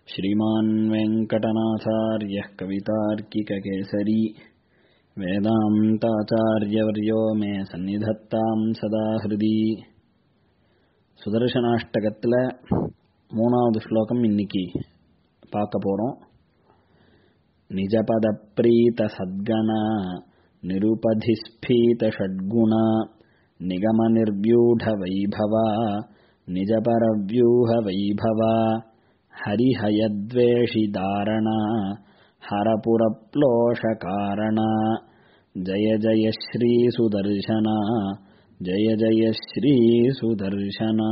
श्रीमान् वेङ्कटनाथार्यः कवितार्किककेसरी வேதாந்தாச்சாரியவர்யோ மே சந்நிதத்தாம் சதா ஹிருதி சுதர்சனாஷ்டகத்தில் மூணாவது ஸ்லோகம் இன்னைக்கு பார்க்க போகிறோம் நிஜபத பிரீத சத்கண நிருபதிஸ்பீத ஷட்குண நிகம நிர்வியூಢ வைபவா நிஜபரவியூஹ வைபவா ஹரிஹயத்வேஷி தாரணா हरपुरप्लोषकारणा जय जय श्रीसुदर्शना जय जय श्रीसुदर्शना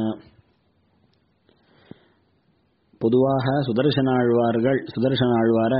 பொதுவாக சுதர்சனாழ்வார்கள் சுதர்சனாழ்வார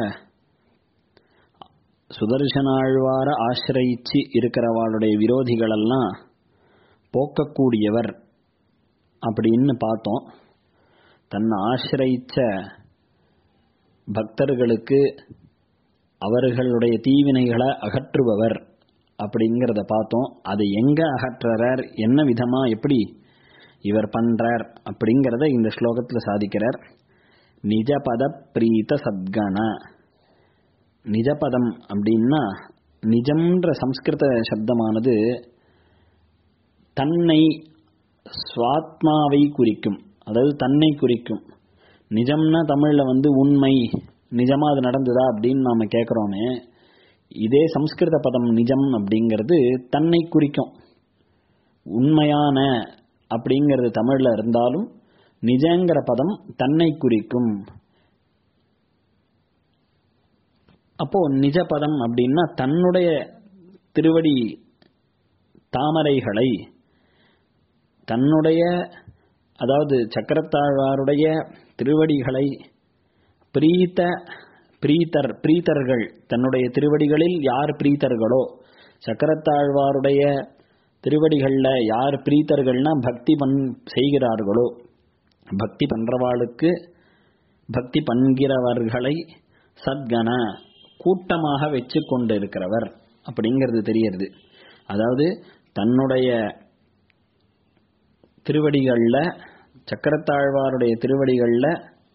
சுதர்சனாழ்வார ஆசிரயிச்சு இருக்கிறவாளுடைய விரோதிகளெல்லாம் போக்கக்கூடியவர் அப்படின்னு பார்த்தோம் தன்னை ஆசிரயிச்ச பக்தர்களுக்கு அவர்களுடைய தீவினைகளை அகற்றுபவர் அப்படிங்கிறத பார்த்தோம் அதை எங்க அகற்றுறார் என்ன விதமா எப்படி இவர் பண்றார் அப்படிங்கிறத இந்த ஸ்லோகத்தில் சாதிக்கிறார் நிஜபத பிரீத சத்கண நிஜபதம் அப்படின்னா நிஜம்ன்ற சம்ஸ்கிருத சப்தமானது தன்னை சுவாத்மாவை குறிக்கும் அதாவது தன்னை குறிக்கும் நிஜம்னா தமிழில் வந்து உண்மை நிஜமா அது நடந்ததா அப்படின்னு நாம கேட்குறோமே இதே சம்ஸ்கிருத பதம் நிஜம் அப்படிங்கிறது தன்னை குறிக்கும் உண்மையான அப்படிங்கிறது தமிழில் இருந்தாலும் நிஜங்கிற பதம் தன்னை குறிக்கும் அப்போ நிஜ பதம் அப்படின்னா தன்னுடைய திருவடி தாமரைகளை தன்னுடைய அதாவது சக்கரத்தாழ்வாருடைய திருவடிகளை பிரீத்த பிரீத்தர் பிரீத்தர்கள் தன்னுடைய திருவடிகளில் யார் பிரீத்தர்களோ சக்கரத்தாழ்வாருடைய திருவடிகளில் யார் பிரீத்தர்கள்னா பக்தி பண் செய்கிறார்களோ பக்தி பண்றவாளுக்கு பக்தி பண்கிறவர்களை சத்கண கூட்டமாக வச்சு கொண்டு இருக்கிறவர் அப்படிங்கிறது தெரியறது அதாவது தன்னுடைய திருவடிகளில் சக்கரத்தாழ்வாருடைய திருவடிகளில்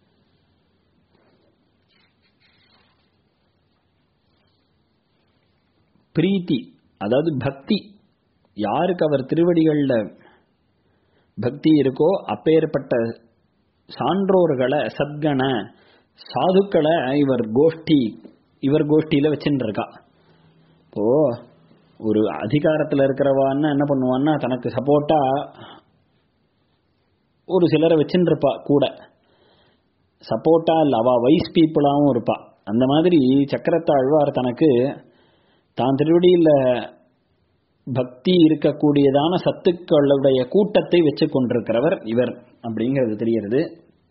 பிரீத்தி அதாவது பக்தி யாருக்கு அவர் திருவடிகளில் பக்தி இருக்கோ அப்பேற்பட்ட சான்றோர்களை சத்கண சாதுக்களை இவர் கோஷ்டி இவர் கோஷ்டியில வச்சுட்டு இருக்கா இப்போ ஒரு அதிகாரத்தில் இருக்கிறவான்னு என்ன பண்ணுவான்னா தனக்கு சப்போர்ட்டா ஒரு சிலரை வச்சுட்டு இருப்பா கூட சப்போர்ட்டா இல்லை அவ வைஸ் பீப்புளாகவும் இருப்பா அந்த மாதிரி சக்கரத்தாழ்வார் தனக்கு தான் திருவடியில் பக்தி இருக்கக்கூடியதான சத்துக்களுடைய கூட்டத்தை வச்சு கொண்டிருக்கிறவர் இவர் அப்படிங்கிறது தெரிகிறது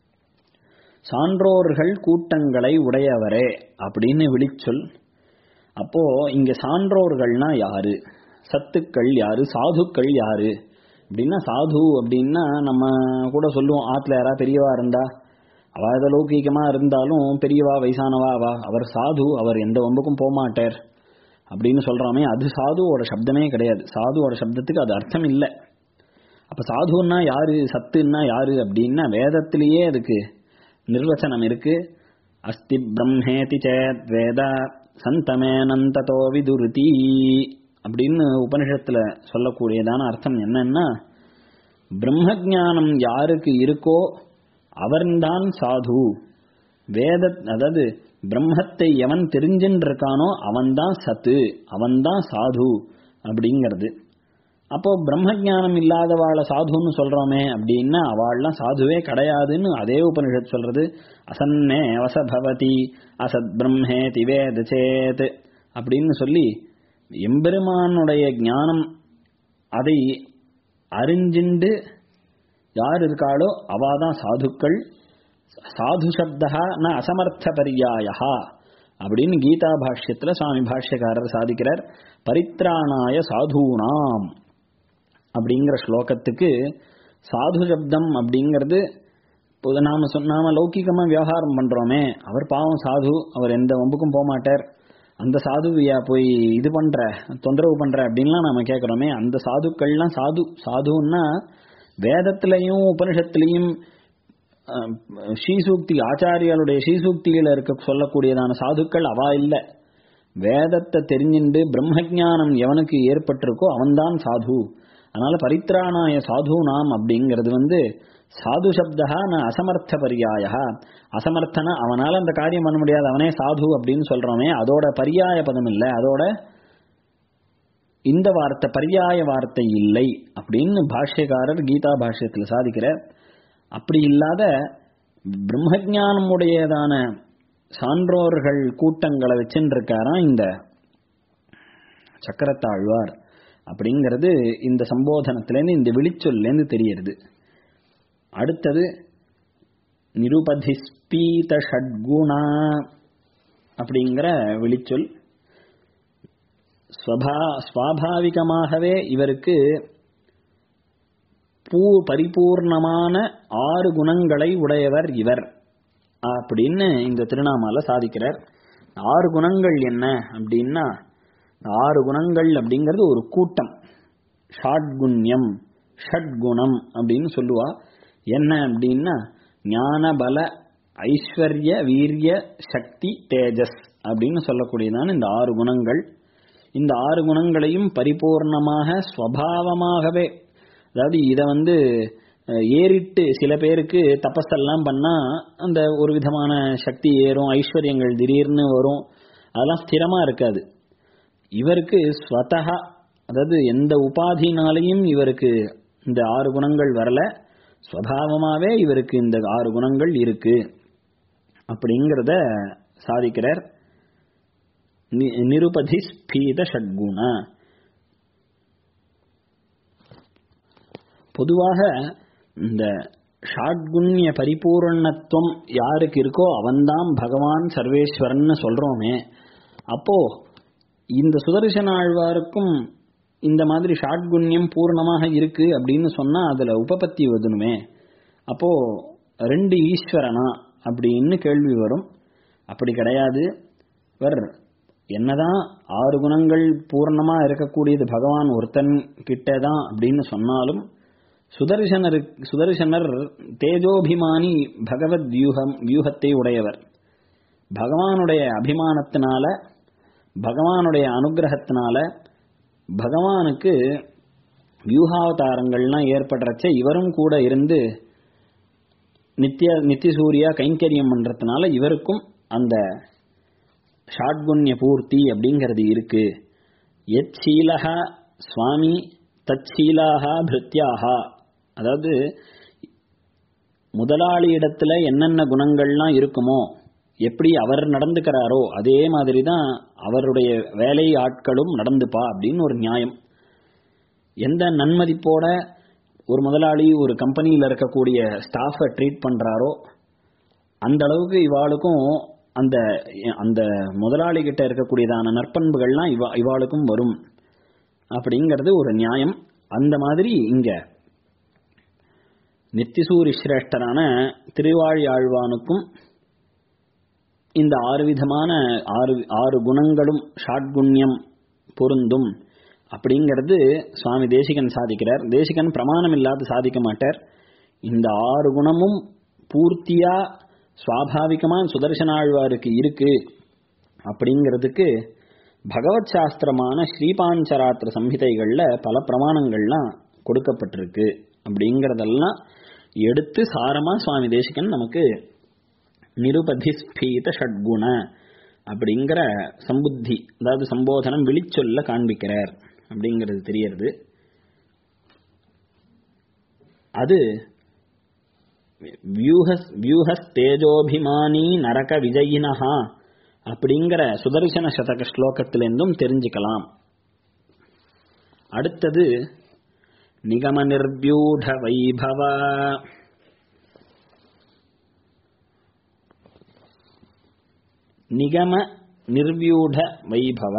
சான்றோர்கள் கூட்டங்களை உடையவரே அப்படின்னு விழிச்சொல் அப்போ இங்க சான்றோர்கள்னா யாரு சத்துக்கள் யாரு சாதுக்கள் யாரு அப்படின்னா சாது அப்படின்னா நம்ம கூட சொல்லுவோம் ஆத்துல யாரா பெரியவா இருந்தா அவ ஏதோ லௌகீகமா இருந்தாலும் பெரியவா வயசானவா அவா அவர் சாது அவர் எந்த வம்புக்கும் போகமாட்டார் அப்படின்னு சொல்றாமே அது சாதுவோட சப்தமே கிடையாது சாதுவோட சப்தத்துக்கு அது அர்த்தம் இல்லை அப்ப சாதுன்னா யாரு சத்துன்னா யாரு அப்படின்னா வேதத்திலேயே அதுக்கு நிர்வச்சனம் இருக்கு அஸ்தி பிரம்மேதி சேத் வேத சந்தமேனந்ததோ விதுருதி அப்படின்னு உபனிஷத்துல சொல்லக்கூடியதான அர்த்தம் என்னன்னா பிரம்ம ஜானம் யாருக்கு இருக்கோ அவன்தான் சாது வேத அதாவது பிரம்மத்தை எவன் தெரிஞ்சுன்னு இருக்கானோ அவன்தான் சத்து அவன்தான் சாது அப்படிங்கிறது அப்போ பிரம்ம ஜானம் இல்லாதவாளை சாதுன்னு சொல்றோமே அப்படின்னா அவள்லாம் சாதுவே கிடையாதுன்னு அதே உபனிஷத் சொல்றது அசன்னே வசபவதி அசத் பிரம்மேதி வேத சேத் அப்படின்னு சொல்லி எம்பெருமானுடைய ஞானம் அதை அறிஞ்சிண்டு யார் இருக்காளோ அவாதான் சாதுக்கள் சாது சப்தா ந அசமர்த்த பரியாயா அப்படின்னு கீதா பாஷ்யத்துல சுவாமி பாஷ்யக்காரர் சாதிக்கிறார் பரித்ராணாய சாதுனாம் அப்படிங்கிற ஸ்லோகத்துக்கு சாது சப்தம் அப்படிங்கிறது இப்போ நாம சொன்னாம லௌகிகமா விவகாரம் பண்றோமே அவர் பாவம் சாது அவர் எந்த வம்புக்கும் போக மாட்டார் அந்த சாதுவியா போய் இது பண்ற தொந்தரவு பண்ற அப்படின்லாம் நாம கேட்கிறோமே அந்த சாதுக்கள்லாம் சாது சாதுன்னா வேதத்திலையும் உபனிஷத்திலையும் அஹ், ஸ்ரீசூக்தி ஆச்சாரியாளுடைய ஸ்ரீசூக்தியில இருக்க சொல்லக்கூடியதான சாதுக்கள் அவா இல்லை வேதத்தை தெரிஞ்சுண்டு பிரம்மஜானம் எவனுக்கு ஏற்பட்டிருக்கோ அவன்தான் சாது அதனால பரித்ராணாய சாது நாம் அப்படிங்கிறது வந்து சாது சப்தா ந அசமர்த்த பரியாய அசமர்த்தனா அவனால அந்த காரியம் பண்ண முடியாது அவனே சாது அப்படின்னு சொல்றோமே அதோட பரியாய பதம் இல்லை அதோட இந்த வார்த்தை பரியாய வார்த்தை இல்லை அப்படின்னு பாஷ்யக்காரர் கீதா பாஷ்யத்தில் சாதிக்கிறார் அப்படி இல்லாத பிரம்மஜானம் உடையதான சான்றோர்கள் கூட்டங்களை வச்சுட்டு இருக்காராம் இந்த சக்கரத்தாழ்வார் அப்படிங்கிறது இந்த சம்போதனத்திலேருந்து இந்த விழிச்சொல்லேருந்து தெரியறது அடுத்தது நிருபதிஸ்பீத ஷட்குணா அப்படிங்கிற விழிச்சொல் ஸ்வபா ஸ்வாபாவிகமாகவே இவருக்கு பூ பரிபூர்ணமான ஆறு குணங்களை உடையவர் இவர் அப்படின்னு இந்த திருநாமால சாதிக்கிறார் ஆறு குணங்கள் என்ன அப்படின்னா ஆறு குணங்கள் அப்படிங்கிறது ஒரு கூட்டம் ஷாட்குண்யம் ஷட்குணம் அப்படின்னு சொல்லுவா என்ன அப்படின்னா ஞான பல ஐஸ்வர்ய வீரிய சக்தி தேஜஸ் அப்படின்னு சொல்லக்கூடியதான இந்த ஆறு குணங்கள் இந்த ஆறு குணங்களையும் பரிபூர்ணமாக ஸ்வபாவமாகவே அதாவது இதை வந்து அஹ், ஏறிட்டு சில பேருக்கு தபஸெல்லாம் பண்ணா அந்த ஒரு விதமான சக்தி ஏறும் ஐஸ்வர்யங்கள் திடீர்னு வரும் அதெல்லாம் ஸ்திரமா இருக்காது இவருக்கு ஸ்வதஹா அதாவது எந்த உபாதினாலையும் இவருக்கு இந்த ஆறு குணங்கள் வரல ஸ்வபாவமாவே இவருக்கு இந்த ஆறு குணங்கள் இருக்கு அப்படிங்கிறத சாதிக்கிறார் நி- நிருபதி ஸ்பீத ஷட்குண பொதுவாக இந்த ஷாட்குண்ய பரிபூர்ணத்துவம் யாருக்கு இருக்கோ அவன்தான் பகவான் சர்வேஸ்வரன் சொல்றோமே அப்போ இந்த சுதர்சன ஆழ்வாருக்கும் இந்த மாதிரி ஷாட்குண்யம் பூர்ணமாக இருக்கு அப்படின்னு சொன்னா அதுல உபபத்தி வதனுமே அப்போ ரெண்டு ஈஸ்வரனா அப்படின்னு கேள்வி வரும் அப்படி கிடையாது இவர் என்னதான் ஆறு குணங்கள் பூர்ணமா இருக்கக்கூடியது பகவான் ஒருத்தன் கிட்ட தான் அப்படின்னு சொன்னாலும் சுதர்சனர் சுதர்சனர் தேஜோபிமானி பகவத் வியூகம் வியூகத்தை உடையவர் பகவானுடைய அபிமானத்தினால பகவானுடைய அனுகிரகத்தினால பகவானுக்கு வியூகாவதாரங்கள்லாம் ஏற்படுறச்ச இவரும் கூட இருந்து நித்திய நித்திய சூர்யா கைங்கரியம் பண்றதுனால இவருக்கும் அந்த ஷாட்குண்ய பூர்த்தி அப்படிங்கிறது இருக்கு எத் சீலஹா சுவாமி தத் சீலாஹா பிருத்யாஹா அதாவது முதலாளி இடத்துல என்னென்ன குணங்கள்லாம் இருக்குமோ எப்படி அவர் நடந்துக்கிறாரோ அதே மாதிரி தான் அவருடைய வேலை ஆட்களும் நடந்துப்பா அப்படின்னு ஒரு நியாயம் எந்த நன்மதிப்போட ஒரு முதலாளி ஒரு கம்பெனியில் இருக்கக்கூடிய ஸ்டாஃபை ட்ரீட் பண்றாரோ அந்த அளவுக்கு இவாளுக்கும் அந்த அந்த முதலாளி கிட்ட இருக்கக்கூடியதான நற்பண்புகள்லாம் இவா இவாளுக்கும் வரும் அப்படிங்கிறது ஒரு நியாயம் அந்த மாதிரி இங்க நித்திசூரி சிரேஷ்டரான திருவாழி ஆழ்வானுக்கும் இந்த ஆறு விதமான ஆறு ஆறு குணங்களும் ஷாட்குண்யம் பொருந்தும் அப்படிங்கிறது சுவாமி தேசிகன் சாதிக்கிறார் தேசிகன் பிரமாணம் இல்லாத சாதிக்க மாட்டார் இந்த ஆறு குணமும் பூர்த்தியா சுவாபாவிகமா சுதர்சனாழ்வாருக்கு இருக்கு அப்படிங்கிறதுக்கு பகவத் சாஸ்திரமான ஸ்ரீபாஞ்சராத்திர சம்ஹிதைகள்ல பல பிரமாணங்கள்லாம் கொடுக்கப்பட்டிருக்கு அப்படிங்கறதெல்லாம் எடுத்து சாரமா சுவாமி தேசிகன் நமக்கு நிருபதி ஸ்பீத ஷட்குண அப்படிங்கிற சம்புத்தி அதாவது சம்போதனம் விழிச்சொல்ல காண்பிக்கிறார் அப்படிங்கிறது தெரியறது அது வியூஹஸ் வியூஹஸ் தேஜோபிமானி நரக விஜயினஹா அப்படிங்கிற சுதர்சன சதக ஸ்லோகத்திலிருந்தும் தெரிஞ்சுக்கலாம் அடுத்தது நிகம நிர்வியூட வைபவ நிகம நிர்வியூட வைபவ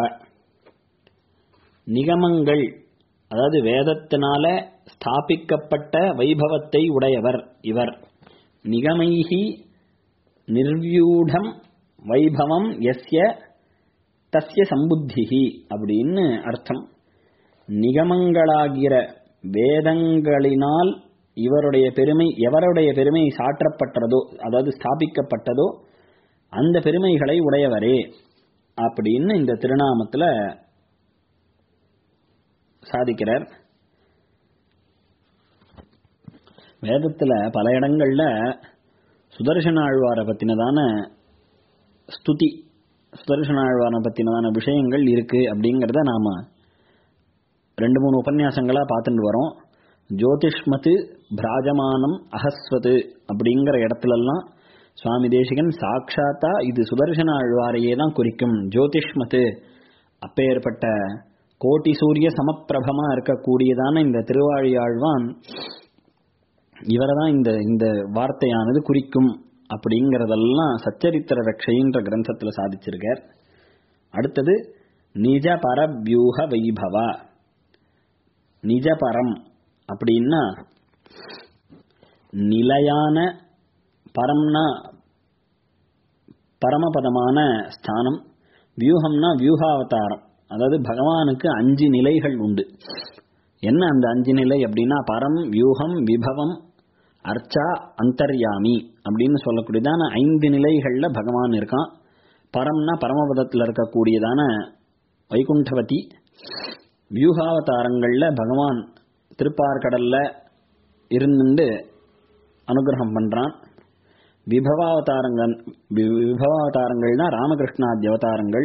நிகமங்கள் அதாவது வேதத்தினால ஸ்தாபிக்கப்பட்ட வைபவத்தை உடையவர் இவர் நிகமைஹி நிர்வியூடம் வைபவம் எஸ்ய தஸ்ய சம்புத்திஹி அப்படின்னு அர்த்தம் நிகமங்களாகிற வேதங்களினால் இவருடைய பெருமை எவருடைய பெருமை சாற்றப்பட்டதோ அதாவது ஸ்தாபிக்கப்பட்டதோ அந்த பெருமைகளை உடையவரே அப்படின்னு இந்த திருநாமத்துல சாதிக்கிறார் வேதத்துல பல இடங்கள்ல சுதர்சன ஆழ்வாரை பத்தினதான ஸ்துதி சுதர்சன ஆழ்வாரை பத்தினதான விஷயங்கள் இருக்கு அப்படிங்கிறத நாம ரெண்டு மூணு உபன்யாசங்களா பார்த்துட்டு வரோம் ஜோதிஷ்மத்து பிராஜமானம் அகஸ்வத்து அப்படிங்கிற இடத்துலலாம் சுவாமி தேசிகன் சாட்சாத்தா இது சுதர்சன ஆழ்வாரையே தான் குறிக்கும் ஜோதிஷ்மத்து அப்பேற்பட்ட கோட்டி சூரிய சமப்பிரபமா இருக்கக்கூடியதான இந்த திருவாழி ஆழ்வான் இவரை தான் இந்த இந்த வார்த்தையானது குறிக்கும் அப்படிங்கிறதெல்லாம் சச்சரித்திர ரக்ஷைன்ற கிரந்தத்துல சாதிச்சிருக்கார் அடுத்தது நிஜ பரவியூக வைபவா நிஜ பரம் அப்படின்னா நிலையான பரம்னா பரமபதமான ஸ்தானம் வியூகம்னா வியூகாவதாரம் அதாவது பகவானுக்கு அஞ்சு நிலைகள் உண்டு என்ன அந்த அஞ்சு நிலை அப்படின்னா பரம் வியூகம் விபவம் அர்ச்சா அந்தர்யாமி அப்படின்னு சொல்லக்கூடியதான ஐந்து நிலைகள்ல பகவான் இருக்கான் பரம்னா பரமபதத்தில் இருக்கக்கூடியதான வைகுண்டவதி வியூகாவதாரங்கள்ல பகவான் திருப்பார்கடல்ல இருந்துட்டு அனுகிரகம் பண்றான் விபவாவதாரங்கள் விபவாவதாரங்கள்னா ராமகிருஷ்ணாதி அவதாரங்கள்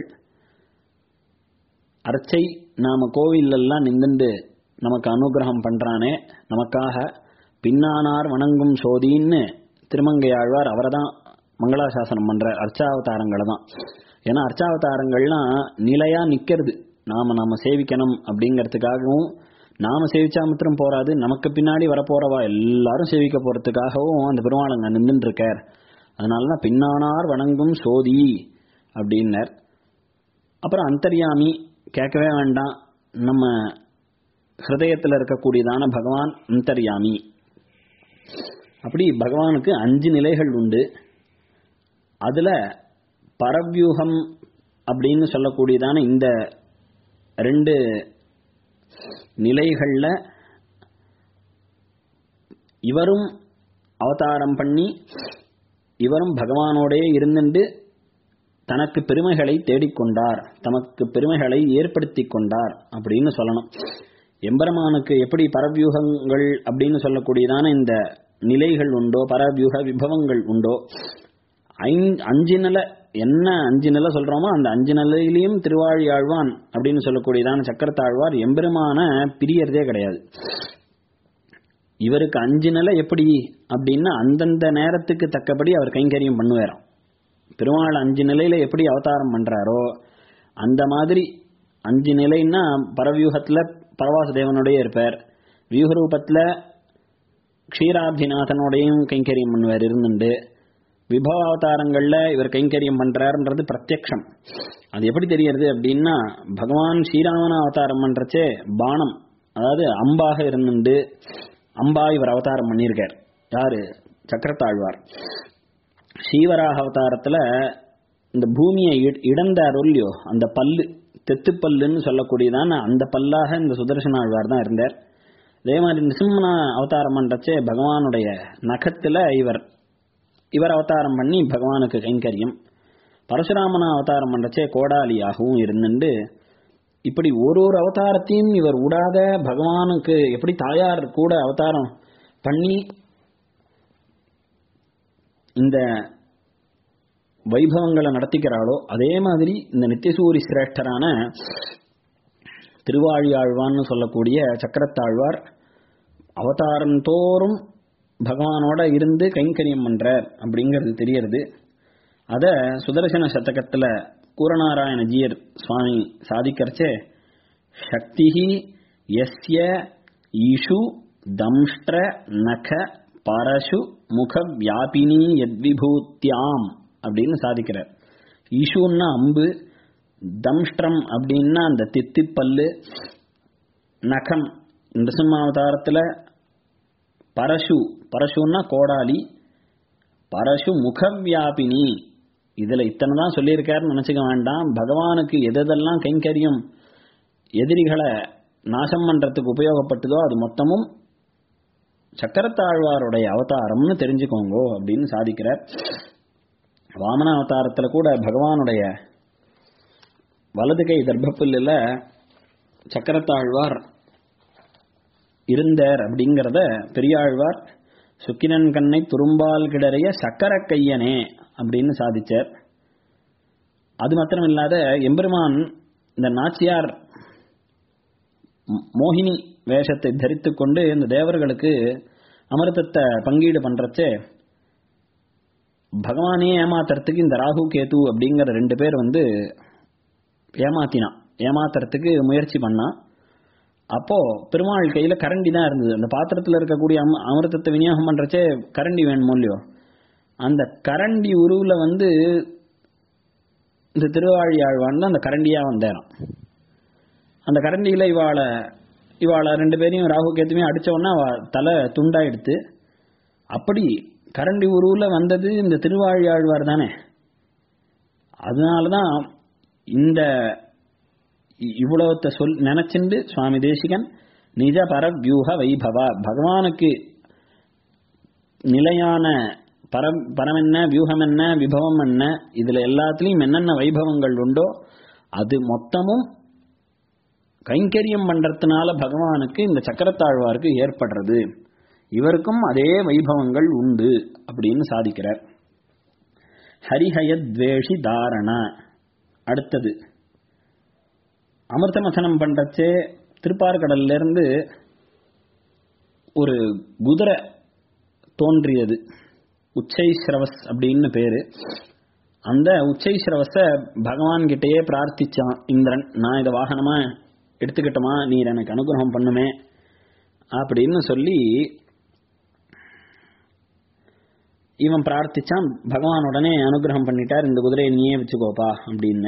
அர்ச்சை நாம கோவிலெல்லாம் நின்றுண்டு நமக்கு அனுகிரகம் பண்றானே நமக்காக பின்னானார் வணங்கும் சோதின்னு திருமங்கையாழ்வார் அவரை தான் மங்களாசாசனம் பண்ற அர்ச்சாவதாரங்களை தான் ஏன்னா அர்ச்சாவதாரங்கள்லாம் நிலையா நிக்கிறது நாம நாம சேவிக்கணும் அப்படிங்கிறதுக்காகவும் நாம சேவிச்சா மாத்திரம் போறாது நமக்கு பின்னாடி வரப்போறவா எல்லாரும் சேவிக்க போறதுக்காகவும் அந்த பெருமாள் அங்க நின்றுட்டு இருக்கார் அதனாலதான் பின்னானார் வணங்கும் சோதி அப்படின்னர் அப்புறம் அந்தர்யாமி கேட்கவே வேண்டாம் நம்ம ஹிருதயத்தில் இருக்கக்கூடியதான பகவான் அந்தர்யாமி அப்படி பகவானுக்கு அஞ்சு நிலைகள் உண்டு அதுல பரவியூகம் அப்படின்னு சொல்லக்கூடியதான இந்த ரெண்டு நிலைகள்ல இவரும் அவதாரம் பண்ணி இவரும் பகவானோடே இருந்துட்டு தனக்கு பெருமைகளை தேடிக்கொண்டார் தமக்கு பெருமைகளை ஏற்படுத்தி கொண்டார் அப்படின்னு சொல்லணும் எம்பெருமானுக்கு எப்படி பரவியூகங்கள் அப்படின்னு சொல்லக்கூடியதான இந்த நிலைகள் உண்டோ பரவியூக விபவங்கள் உண்டோ அஞ்சு நிலை என்ன அஞ்சு நிலை சொல்றோமோ அந்த அஞ்சு நிலையிலையும் திருவாழி ஆழ்வான் அப்படின்னு சொல்லக்கூடியதான சக்கரத்தாழ்வார் எம்பெருமான பிரியறதே கிடையாது இவருக்கு அஞ்சு நிலை எப்படி அப்படின்னா அந்தந்த நேரத்துக்கு தக்கபடி அவர் கைங்கரியம் பண்ணுவாராம் பெருமாள் அஞ்சு நிலையில எப்படி அவதாரம் பண்றாரோ அந்த மாதிரி அஞ்சு நிலைன்னா பரவியூகத்துல பரவாச தேவனுடைய இருப்பார் வியூகரூபத்துல க்ஷீராபிநாதனோடையும் கைங்கரியம் பண்ணுவார் இருந்துண்டு விபவ அவதாரங்கள்ல இவர் கைங்கரியம் பண்றாருன்றது பிரத்யக்ஷம் அது எப்படி தெரியறது அப்படின்னா பகவான் ஸ்ரீராமன அவதாரம் பண்றச்சே பானம் அதாவது அம்பாக இருந்துண்டு அம்பா இவர் அவதாரம் பண்ணியிருக்கார் யாரு சக்கரத்தாழ்வார் ஸ்ரீவராக அவதாரத்துல இந்த பூமியை இடந்தார் இல்லையோ அந்த பல்லு தெத்து பல்லுன்னு சொல்லக்கூடியதான அந்த பல்லாக இந்த சுதர்சன ஆழ்வார் தான் இருந்தார் அதே மாதிரி நிசிம்மன அவதாரம் பண்றச்சே பகவானுடைய நகத்துல இவர் இவர் அவதாரம் பண்ணி பகவானுக்கு கைங்கரியம் பரசுராமன அவதாரம் பண்றச்சே கோடாலியாகவும் இருந்துண்டு இப்படி ஒரு ஒரு அவதாரத்தையும் இவர் விடாத பகவானுக்கு எப்படி தாயார் கூட அவதாரம் பண்ணி இந்த வைபவங்களை நடத்திக்கிறாளோ அதே மாதிரி இந்த நித்தியசூரி சிரேஷ்டரான திருவாழியாழ்வான்னு சொல்லக்கூடிய சக்கரத்தாழ்வார் அவதாரம் தோறும் பகவானோட இருந்து கைங்கரியம் பண்றார் அப்படிங்கிறது தெரியறது அத சுதர்சன சதகத்துல கூரநாராயண ஜீயர் சுவாமி சாதிக்கிறச்சே சக்தி எஸ்ய ஈஷு தம்ஷ்ட நக பரசு முக வியாபினி யத்விபூத்தியாம் அப்படின்னு சாதிக்கிறார் ஈஷுன்னா அம்பு தம்ஷ்டம் அப்படின்னா அந்த தித்திப்பல்லு நகம் நிருசிம்மாவதாரத்துல பரசு பரசுன்னா கோடாலி பரசு முகவியாபினி இதுல இத்தனை தான் சொல்லியிருக்காருன்னு நினைச்சுக்க வேண்டாம் பகவானுக்கு எதெல்லாம் கைங்கரியம் எதிரிகளை நாசம் பண்றதுக்கு உபயோகப்பட்டதோ அது மொத்தமும் சக்கரத்தாழ்வாருடைய அவதாரம்னு தெரிஞ்சுக்கோங்கோ அப்படின்னு சாதிக்கிறார் வாமன அவதாரத்துல கூட பகவானுடைய வலது கை தர்ப்பப்புல்லில் சக்கரத்தாழ்வார் இருந்தார் அப்படிங்கிறத பெரியாழ்வார் சுக்கினன் கண்ணை துரும்பால் கிடறைய சக்கர கையனே அப்படின்னு சாதிச்சார் அது மாத்திரம் இல்லாத எம்பெருமான் இந்த நாச்சியார் மோகினி வேஷத்தை தரித்து கொண்டு இந்த தேவர்களுக்கு அமிர்தத்தை பங்கீடு பண்றச்சே பகவானே ஏமாத்துறதுக்கு இந்த ராகு கேது அப்படிங்கிற ரெண்டு பேர் வந்து ஏமாத்தினான் ஏமாத்துறதுக்கு முயற்சி பண்ணான் அப்போ பெருமாள் கையில கரண்டி தான் இருந்தது அந்த பாத்திரத்துல இருக்கக்கூடிய அம் அமிர்தத்தை விநியோகம் பண்றச்சே கரண்டி வேணுமோ இல்லையோ அந்த கரண்டி உருவுல வந்து இந்த திருவாழியாழ்வான் தான் அந்த கரண்டியா வந்தேறான் அந்த கரண்டியில இவாளை இவாளை ரெண்டு பேரையும் ராகு கேத்துமே அடிச்ச உடனே அவ தலை துண்டாயிடுத்து அப்படி கரண்டி உருவுல வந்தது இந்த திருவாழியாழ்வார் தானே அதனாலதான் இந்த இவ்வளவுத்த சொல் நினைச்சுண்டு சுவாமி தேசிகன் நிஜ பர வியூக வைபவ பகவானுக்கு நிலையான பரம் பரம் என்ன வியூகம் என்ன விபவம் என்ன இதுல எல்லாத்துலயும் என்னென்ன வைபவங்கள் உண்டோ அது மொத்தமும் கைங்கரியம் பண்றதுனால பகவானுக்கு இந்த சக்கரத்தாழ்வாருக்கு ஏற்படுறது இவருக்கும் அதே வைபவங்கள் உண்டு அப்படின்னு சாதிக்கிறார் ஹரிஹயத்வேஷி தாரண அடுத்தது அமிர்தமசனம் பண்றச்சே திருப்பார்கடல்ல இருந்து ஒரு குதிரை தோன்றியது உச்சைஸ்ரவஸ் அப்படின்னு பேரு அந்த உச்சைஸ்ரவஸ பகவான் கிட்டயே பிரார்த்திச்சான் இந்திரன் நான் இதை வாகனமா எடுத்துக்கிட்டோமா நீர் எனக்கு அனுகிரகம் பண்ணுமே அப்படின்னு சொல்லி இவன் பிரார்த்திச்சான் பகவான் உடனே அனுகிரகம் பண்ணிட்டார் இந்த குதிரையை நீயே வச்சுக்கோப்பா அப்படின்னு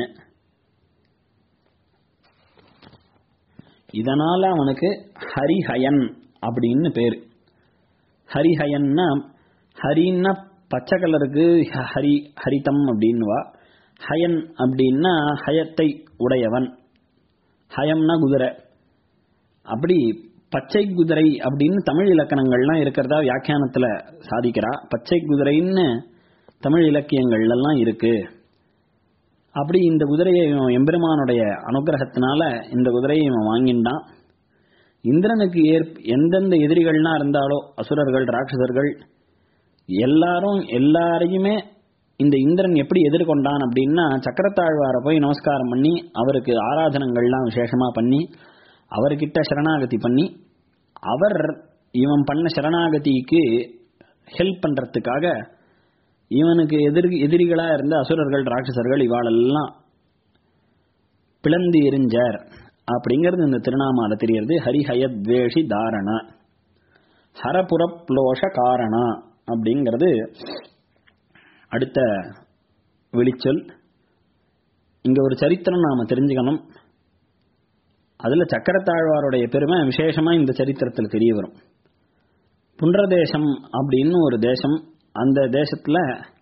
இதனால அவனுக்கு ஹரிஹயன் அப்படின்னு பேரு ஹரிஹயன்னா ஹரின்னா பச்சை கலருக்கு ஹரி ஹரிதம் அப்படின்னுவா ஹயன் அப்படின்னா ஹயத்தை உடையவன் ஹயம்னா குதிரை அப்படி பச்சை குதிரை அப்படின்னு தமிழ் இலக்கணங்கள்லாம் இருக்கிறதா வியாக்கியானத்துல சாதிக்கிறா பச்சை குதிரைன்னு தமிழ் இலக்கியங்கள்ல எல்லாம் இருக்கு அப்படி இந்த குதிரையை இவன் எம்பெருமானுடைய அனுகிரகத்தினால இந்த குதிரையை இவன் வாங்கிண்டான் இந்திரனுக்கு ஏற் எந்தெந்த எதிரிகள்லாம் இருந்தாலோ அசுரர்கள் ராட்சசர்கள் எல்லாரும் எல்லாரையுமே இந்த இந்திரன் எப்படி எதிர்கொண்டான் அப்படின்னா சக்கரத்தாழ்வாரை போய் நமஸ்காரம் பண்ணி அவருக்கு ஆராதனங்கள்லாம் விசேஷமா பண்ணி அவர்கிட்ட சரணாகதி பண்ணி அவர் இவன் பண்ண சரணாகதிக்கு ஹெல்ப் பண்றதுக்காக இவனுக்கு எதிர் எதிரிகளா இருந்த அசுரர்கள் ராட்சசர்கள் இவாளெல்லாம் பிளந்து எரிஞ்சார் அப்படிங்கிறது இந்த திருநாமால தெரியறது ஹரிஹயத்வேஷி தாரண ஹரபுரப்ளோஷ காரணா அப்படிங்கிறது அடுத்த வெளிச்சொல் இங்க ஒரு சரித்திரம் நாம தெரிஞ்சுக்கணும் அதுல சக்கரத்தாழ்வாருடைய பெருமை விசேஷமா இந்த சரித்திரத்தில் தெரிய வரும் புன்றதேசம் அப்படின்னு ஒரு தேசம் அந்த தேசத்துல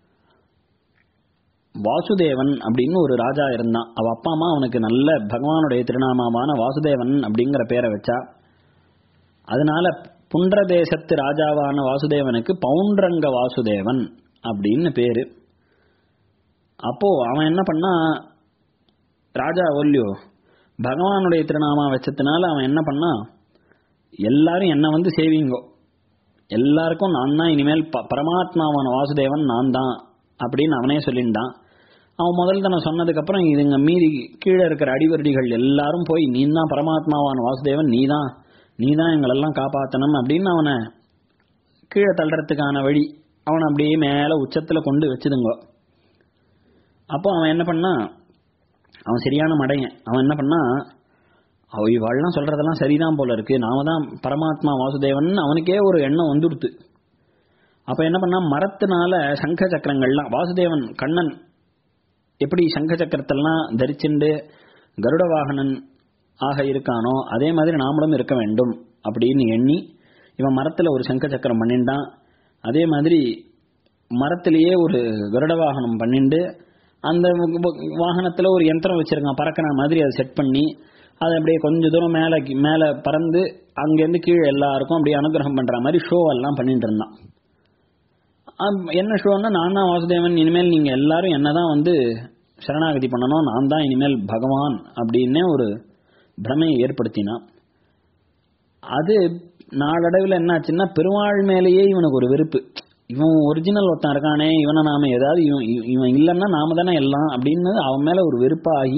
வாசுதேவன் அப்படின்னு ஒரு ராஜா இருந்தான் அவ அப்பா அம்மா அவனுக்கு நல்ல பகவானுடைய திருநாமமான வாசுதேவன் அப்படிங்கிற பேரை வச்சா அதனால புன்றதேசத்து ராஜாவான வாசுதேவனுக்கு பவுண்டரங்க வாசுதேவன் அப்படின்னு பேரு அப்போ அவன் என்ன பண்ணா ராஜா ஒல்லியோ பகவானுடைய திருநாமா வச்சதுனால அவன் என்ன பண்ணா எல்லாரும் என்ன வந்து சேவிங்கோ எல்லாருக்கும் நான் தான் இனிமேல் ப பரமாத்மாவான வாசுதேவன் நான் தான் அப்படின்னு அவனே சொல்லிண்டான் அவன் முதல் தன சொன்னதுக்கு அப்புறம் இதுங்க மீதி கீழே இருக்கிற அடிவருடிகள் எல்லாரும் போய் நீ தான் பரமாத்மாவான வாசுதேவன் நீ தான் நீ தான் எங்களெல்லாம் காப்பாத்தணும் அப்படின்னு அவனை கீழே தள்ளுறதுக்கான வழி அவனை அப்படியே மேல உச்சத்துல கொண்டு வச்சுதுங்க அப்போ அவன் என்ன பண்ணா அவன் சரியான மடையன் அவன் என்ன பண்ணா அவ இவாள்லாம் சொல்றதெல்லாம் சரிதான் போல இருக்கு நாம தான் பரமாத்மா வாசுதேவன் அவனுக்கே ஒரு எண்ணம் வந்துடுத்து அப்ப என்ன பண்ணா மரத்தினால சங்க சக்கரங்கள்லாம் வாசுதேவன் கண்ணன் எப்படி சங்க சக்கரத்தெல்லாம் தரிச்சுண்டு கருட வாகனன் ஆக இருக்கானோ அதே மாதிரி நாமளும் இருக்க வேண்டும் அப்படின்னு எண்ணி இவன் மரத்துல ஒரு சங்க சக்கரம் பண்ணிண்டான் அதே மாதிரி மரத்திலேயே ஒரு கருட வாகனம் பண்ணிண்டு அந்த வாகனத்துல ஒரு யந்திரம் வச்சிருக்கான் பறக்கிற மாதிரி அதை செட் பண்ணி அது அப்படியே கொஞ்ச தூரம் மேலே மேலே பறந்து அங்கேருந்து கீழே எல்லாருக்கும் அப்படியே அனுகிரகம் பண்ற மாதிரி ஷோ எல்லாம் பண்ணிட்டு இருந்தான் அம், என்ன ஷோன்னா நான் தான் வாசுதேவன் இனிமேல் நீங்க எல்லாரும் என்னதான் வந்து சரணாகதி பண்ணணும் நான் தான் இனிமேல் பகவான் அப்படின்னே ஒரு பிரமையை ஏற்படுத்தினான் அது நாளடைவில் என்னாச்சுன்னா பெருமாள் மேலேயே இவனுக்கு ஒரு வெறுப்பு இவன் ஒரிஜினல் ஒருத்தன் இருக்கானே இவனை நாம ஏதாவது இவன் இவன் இவன் இல்லைன்னா நாம தானே எல்லாம் அப்படின்னு அவன் மேல ஒரு வெறுப்பாகி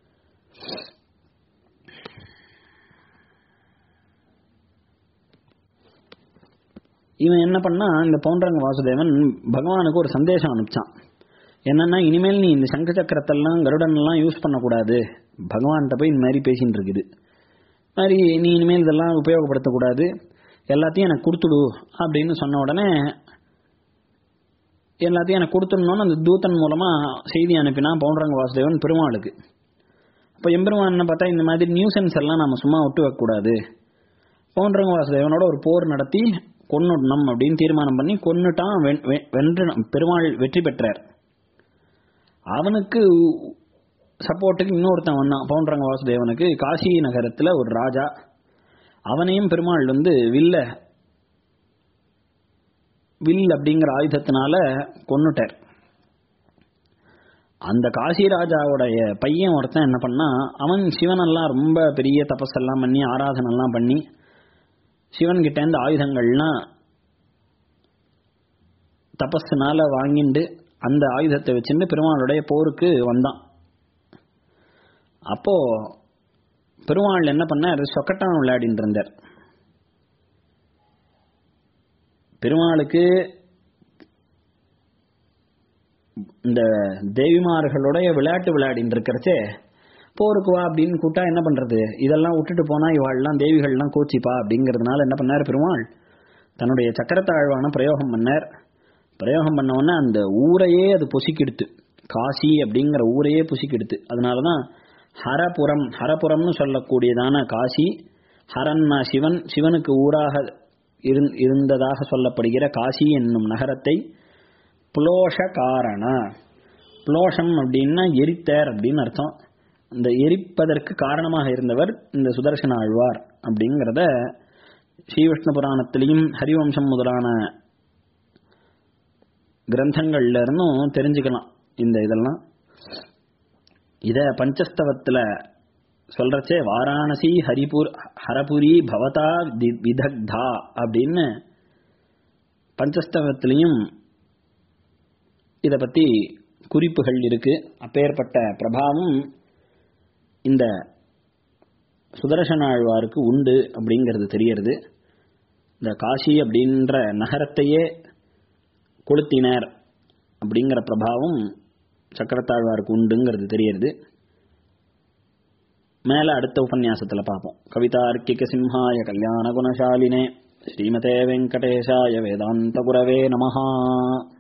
இவன் என்ன பண்ணா இந்த பவுண்டரங்க வாசுதேவன் பகவானுக்கு ஒரு சந்தேசம் அனுப்பிச்சான் என்னன்னா இனிமேல் நீ இந்த சங்க சக்கரத்தெல்லாம் கருடன் எல்லாம் யூஸ் பண்ணக்கூடாது பகவான்கிட்ட போய் இந்த மாதிரி பேசிட்டு இருக்குது மாதிரி நீ இனிமேல் இதெல்லாம் உபயோகப்படுத்தக்கூடாது எல்லாத்தையும் எனக்கு கொடுத்துடு அப்படின்னு சொன்ன உடனே எல்லாத்தையும் எனக்கு கொடுத்துடணும்னு அந்த தூதன் மூலமா செய்தி அனுப்பினா பவுண்டரங்க வாசுதேவன் பெருமாளுக்கு அப்போ எம்பெருமான் என்ன பார்த்தா இந்த மாதிரி நியூசன்ஸ் எல்லாம் நம்ம சும்மா விட்டு வைக்கக்கூடாது பவுண்டரங்க வாசுதேவனோட ஒரு போர் நடத்தி கொன்னுடணும் அப்படின்னு தீர்மானம் பண்ணி கொன்னுட்டான் வென்- வெ- வென்று பெருமாள் வெற்றி பெற்றார் அவனுக்கு சப்போர்ட்டுக்கு இன்னொருத்தன் வந்தான் பவுண்டரங்க வாசுதேவனுக்கு காசி நகரத்துல ஒரு ராஜா அவனையும் பெருமாள் வந்து வில்ல வில் அப்படிங்கிற ஆயுதத்தினால கொன்னுட்டார் அந்த காசி ராஜாவுடைய பையன் ஒருத்தன் என்ன பண்ணா அவன் சிவனெல்லாம் ரொம்ப பெரிய தபஸெல்லாம் பண்ணி ஆராதனை எல்லாம் பண்ணி சிவன் கிட்ட இருந்து ஆயுதங்கள்லாம் தபஸ்னால வாங்கிண்டு அந்த ஆயுதத்தை வச்சுட்டு பெருமாளுடைய போருக்கு வந்தான் அப்போ பெருமாள் என்ன பண்ணார் சொக்கட்டான் விளையாடிட்டு இருந்தார் பெருமாளுக்கு இந்த தேவிமார்களுடைய விளையாட்டு விளையாடின்னு இருக்கிறச்சே போருக்கு வா அப்படின்னு கூட்டா என்ன பண்றது இதெல்லாம் விட்டுட்டு போனா இவாள்லாம் தேவிகள்லாம் கோச்சிப்பா அப்படிங்கிறதுனால என்ன பண்ணார் பெருமாள் தன்னுடைய சக்கரத்தாழ்வான பிரயோகம் பண்ணார் பிரயோகம் பண்ண உடனே அந்த ஊரையே அது பொசிக்கிடுத்து காசி அப்படிங்கிற ஊரையே புசிக்கெடுத்து அதனாலதான் ஹரபுரம் ஹரபுரம்னு சொல்லக்கூடியதான காசி ஹரன்னா சிவன் சிவனுக்கு ஊராக இருந்- இருந்ததாக சொல்லப்படுகிற காசி என்னும் நகரத்தை புலோஷ காரண புலோஷம் அப்படின்னா எரித்தார் அப்படின்னு அர்த்தம் இந்த எரிப்பதற்கு காரணமாக இருந்தவர் இந்த சுதர்சன ஆழ்வார் அப்படிங்கிறத ஸ்ரீவிஷ்ணு புராணத்திலையும் ஹரிவம்சம் முதலான கிரந்தங்கள்ல இருந்தும் தெரிஞ்சுக்கலாம் இந்த இதெல்லாம் இத பஞ்சஸ்தவத்துல சொல்றச்சே வாராணசி ஹரிபுர் ஹரபுரி பவதா தி- விதக்தா அப்படின்னு பஞ்சஸ்தவத்திலையும் இத பத்தி குறிப்புகள் இருக்கு அப்பேற்பட்ட பிரபாவம் இந்த சுதர்சன ஆழ்வாருக்கு உண்டு அப்படிங்கிறது தெரியறது இந்த காசி அப்படின்ற நகரத்தையே கொளுத்தினர் அப்படிங்கிற பிரபாவம் சக்கரத்தாழ்வாருக்கு உண்டுங்கிறது தெரியறது மேல அடுத்த உபன்யாசத்துல பார்ப்போம் கவிதார்க்கிக சிம்ஹாய கல்யாண குணசாலினே ஸ்ரீமதே வெங்கடேஷாய வேதாந்த குரவே நமஹா